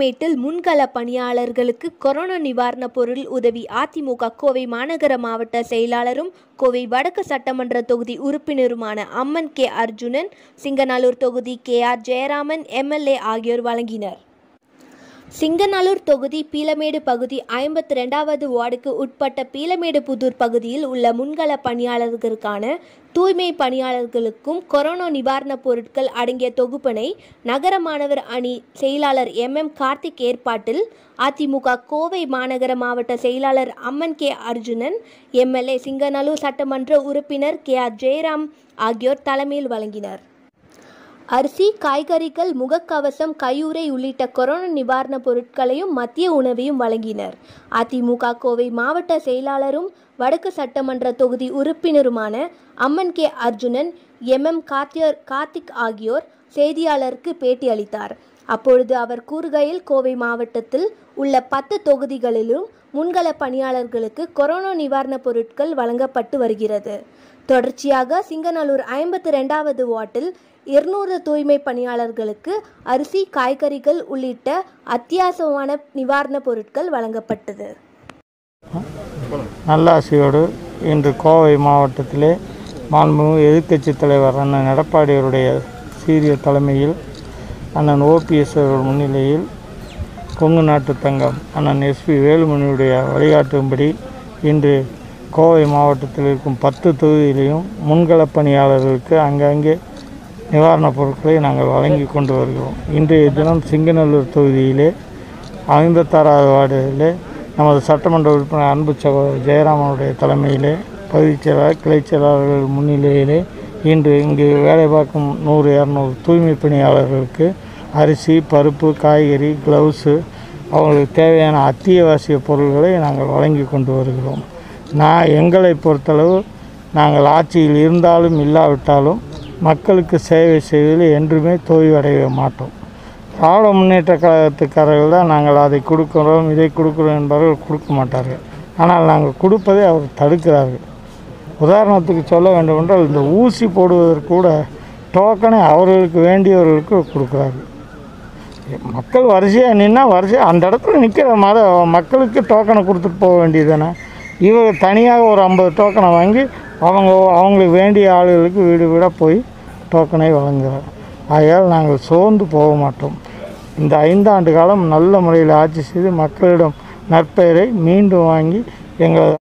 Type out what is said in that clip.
பீளமேட்டில் முன்கள பணியாளர்களுக்கு கொரோனா நிவாரண பொருள் உதவி அதிமுக கோவை மாநகர மாவட்ட செயலாளரும் கோவை வடக்கு சட்டமன்ற தொகுதி உறுப்பினருமான அம்மன் கே அர்ஜுனன் சிங்கநல்லூர் தொகுதி கே ஆர் ஜெயராமன் எம்எல்ஏ ஆகியோர் வழங்கினர் சிங்கநல்லூர் தொகுதி பீளமேடு பகுதி ஐம்பத்தி ரெண்டாவது வார்டுக்கு உட்பட்ட பீளமேடு புதூர் பகுதியில் உள்ள முன்கள பணியாளர்களுக்கான தூய்மை பணியாளர்களுக்கும் கொரோனா நிவாரணப் பொருட்கள் அடங்கிய தொகுப்பினை நகர மாணவர் அணி செயலாளர் எம் எம் கார்த்திக் ஏற்பாட்டில் அதிமுக கோவை மாநகர மாவட்ட செயலாளர் அம்மன் கே அர்ஜுனன் எம்எல்ஏ சிங்கநல்லூர் சட்டமன்ற உறுப்பினர் கே ஆர் ஜெயராம் ஆகியோர் தலைமையில் வழங்கினர் அரிசி காய்கறிகள் முகக்கவசம் கையுறை உள்ளிட்ட கொரோனா நிவாரணப் பொருட்களையும் மத்திய உணவையும் வழங்கினர் அதிமுக கோவை மாவட்ட செயலாளரும் வடக்கு சட்டமன்ற தொகுதி உறுப்பினருமான Amman K Arjunan M M கார்த்தியர் கார்த்திக் ஆகியோர் செய்தியாளருக்கு பேட்டி அளித்தார் அப்பொழுது அவர் கூறுகையில் கோவை மாவட்டத்தில் உள்ள பத்து தொகுதிகளிலும் முன்கள பணியாளர்களுக்கு கொரோனா நிவாரணப் பொருட்கள் வழங்கப்பட்டு வருகிறது தொடர்ச்சியாக சிங்கநல்லூர் ஐம்பத்தி ரெண்டாவது வார்டில் இருநூறு தூய்மை பணியாளர்களுக்கு அரிசி காய்கறிகள் உள்ளிட்ட அத்தியாவசியமான நிவாரணப் பொருட்கள் வழங்கப்பட்டது நல்லாசியோடு இன்று கோவை மாவட்டத்திலே மாண்புமிகு எதிர்க்கட்சி தலைவர் அண்ணன் எடப்பாடியருடைய சீரிய தலைமையில் அண்ணன் ஓபிஎஸ் அவர்கள் முன்னிலையில் கொங்கு நாட்டு தங்கம் அண்ணன் எஸ்பி வேலுமணியுடைய வழிகாட்டும்படி இன்று கோவை மாவட்டத்தில் இருக்கும் பத்து தொகுதியிலையும் முன்களப் பணியாளர்களுக்கு அங்கங்கே நிவாரணப் பொருட்களை நாங்கள் வழங்கி கொண்டு வருகிறோம் இன்றைய தினம் சிங்கநல்லூர் தொகுதியிலே ஐம்பத்தாறாவது வார்டிலே நமது சட்டமன்ற உறுப்பினர் அன்பு சகோதரர் ஜெயராமனுடைய தலைமையிலே பகுதிச் செயலாளர் கிளைச் செயலாளர்கள் முன்னிலையிலே இன்று இங்கு வேலை பார்க்கும் நூறு இரநூறு தூய்மை பணியாளர்களுக்கு அரிசி பருப்பு காய்கறி க்ளவுஸு அவங்களுக்கு தேவையான அத்தியாவசிய பொருள்களை நாங்கள் வழங்கி கொண்டு வருகிறோம் நான் எங்களை பொறுத்தளவு நாங்கள் ஆட்சியில் இருந்தாலும் இல்லாவிட்டாலும் மக்களுக்கு சேவை செய்வதில் என்றுமே தோய்வடைய மாட்டோம் திராவிட முன்னேற்ற கழகத்துக்காரர்கள் தான் நாங்கள் அதை கொடுக்குறோம் இதை கொடுக்குறோம் என்பவர்கள் கொடுக்க மாட்டார்கள் ஆனால் நாங்கள் கொடுப்பதை அவர் தடுக்கிறார்கள் உதாரணத்துக்கு சொல்ல வேண்டுமென்றால் இந்த ஊசி போடுவதற்கு கூட டோக்கனை அவர்களுக்கு வேண்டியவர்களுக்கு கொடுக்குறார்கள் மக்கள் வரிசையாக நின்னா வரிசையாக அந்த இடத்துல நிற்கிற மத மக்களுக்கு டோக்கனை கொடுத்துட்டு போக வேண்டியது தானே இவங்க தனியாக ஒரு ஐம்பது டோக்கனை வாங்கி அவங்க அவங்களுக்கு வேண்டிய ஆளுகளுக்கு வீடு வீடாக போய் டோக்கனை வழங்குகிறார் ஆகையால் நாங்கள் சோர்ந்து போக மாட்டோம் இந்த ஐந்தாண்டு காலம் நல்ல முறையில் ஆட்சி செய்து மக்களிடம் நற்பெயரை மீண்டும் வாங்கி எங்கள்